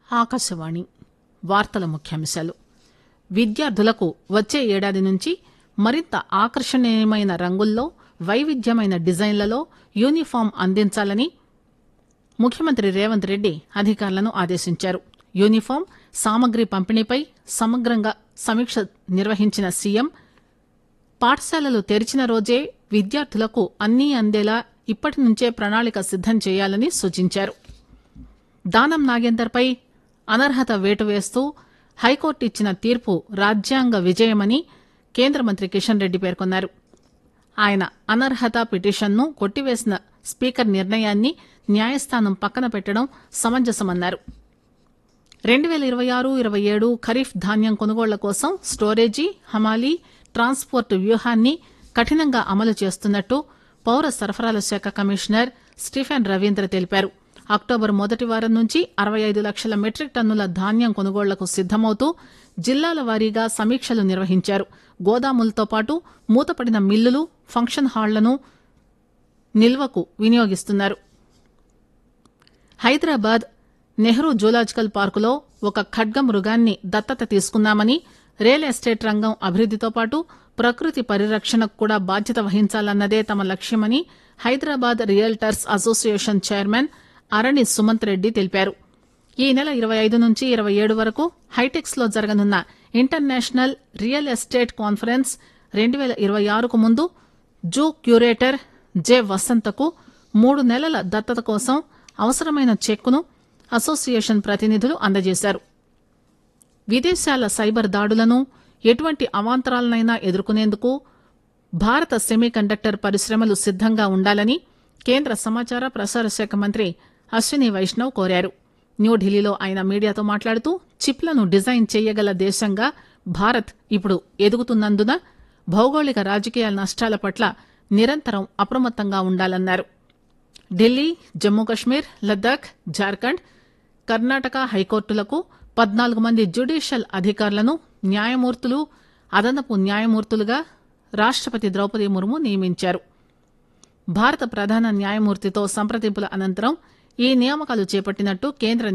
ఆకాశవాణి వార్తల ముఖ్యాంశాలు విద్యార్థులకు వచ్చే ఏడాది నుంచి మరింత ఆకర్షణీయమైన రంగుల్లో వైవిధ్యమైన డిజైన్లలో యూనిఫాం అందించాలని ముఖ్యమంత్రి రేవంత్ రెడ్డి అధికారులను ఆదేశించారు యూనిఫాం సామగ్రి పంపిణీపై సమగ్రంగా సమీక్ష నిర్వహించిన సీఎం పాఠశాలలు తెరిచిన రోజే విద్యార్థులకు అన్నీ అందేలా ఇప్పటి నుంచే ప్రణాళిక సిద్దం చేయాలని సూచించారు దానం నాగేందర్పై అనర్హత వేటు వేస్తూ హైకోర్టు ఇచ్చిన తీర్పు రాజ్యాంగ విజయమని కేంద్ర మంత్రి కిషన్ రెడ్డి పేర్కొన్నారు ఆయన అనర్హత పిటిషన్ను కొట్టివేసిన స్పీకర్ నిర్ణయాన్ని న్యాయస్థానం పక్కన పెట్టడం సమంజసమన్నారు రెండు పేల ఇరవై ఆరు ఇరవై ఏడు ఖరీఫ్ ధాన్యం కొనుగోళ్ల కోసం స్టోరేజీ హమాలీ ట్రాన్స్పోర్ట్ వ్యూహాన్ని కఠినంగా అమలు చేస్తున్నట్టు పౌర సరఫరాల శాఖ కమిషనర్ స్టీఫెన్ రవీంద్ర తెలిపారు అక్టోబర్ మొదటి వారం నుంచి అరవై ఐదు లక్షల మెట్రిక్ టన్నుల ధాన్యం కొనుగోళ్లకు సిద్దమవుతూ జిల్లాల వారీగా సమీక్షలు నిర్వహించారు గోదాములతో పాటు మూతపడిన మిల్లులు ఫంక్షన్ హాళ్లను నిల్వకు వినియోగిస్తున్నారు హైదరాబాద్ నెహ్రూ జూలాజికల్ పార్కులో ఒక ఖడ్గ మృగాన్ని దత్తత తీసుకున్నామని రియల్ ఎస్టేట్ రంగం అభివృద్దితో పాటు ప్రకృతి పరిరక్షణకు కూడా బాధ్యత వహించాలన్నదే తమ లక్ష్యమని Hyderabad realtors association chairman Arani Sumanth Reddy తెలిపారు ఈ నెల ఇరవై ఐదు నుంచి ఇరవై ఏడు వరకు హైటెక్స్ లో జరగనున్న ఇంటర్నేషనల్ రియల్ ఎస్టేట్ కాన్ఫరెన్స్ రెండు పేల ఇరవై ఆరుకు ముందు జూ క్యూరేటర్ జె వసంతకు మూడు నెలల దత్తత కోసం అవసరమైన చెక్కును అసోసియేషన్ ప్రతినిధులు అందజేశారు విదేశాల సైబర్ దాడులను ఎటువంటి అవాంతరాలనైనా ఎదుర్కొనేందుకు భారత సెమీ కండక్టర్ పరిశ్రమలు సిద్దంగా ఉండాలని కేంద్ర సమాచార ప్రసార శాఖ మంత్రి అశ్విని వైష్ణవ్ కోరారు న్యూఢిల్లీలో ఆయన మీడియాతో మాట్లాడుతూ చిప్లను డిజైన్ చేయగల దేశంగా భారత్ ఇప్పుడు ఎదుగుతున్నందున భౌగోళిక రాజకీయ నష్టాల పట్ల నిరంతరం అప్రమత్తంగా ఉండాలన్నారు ఢిల్లీ జమ్మూ కశ్మీర్ లద్దాఖ్ జార్ఖండ్ కర్ణాటక హైకోర్టులకు పద్నాలుగు మంది జ్యుడిషియల్ అధికారులను న్యాయమూర్తులు అదనపు న్యాయమూర్తులుగా రాష్టపతి ద్రౌపది ముర్ము నియమించారు భారత ప్రధాన న్యాయమూర్తితో సంప్రదింపుల అనంతరం ఈ నియామకాలు చేపట్టినట్టు కేంద్ర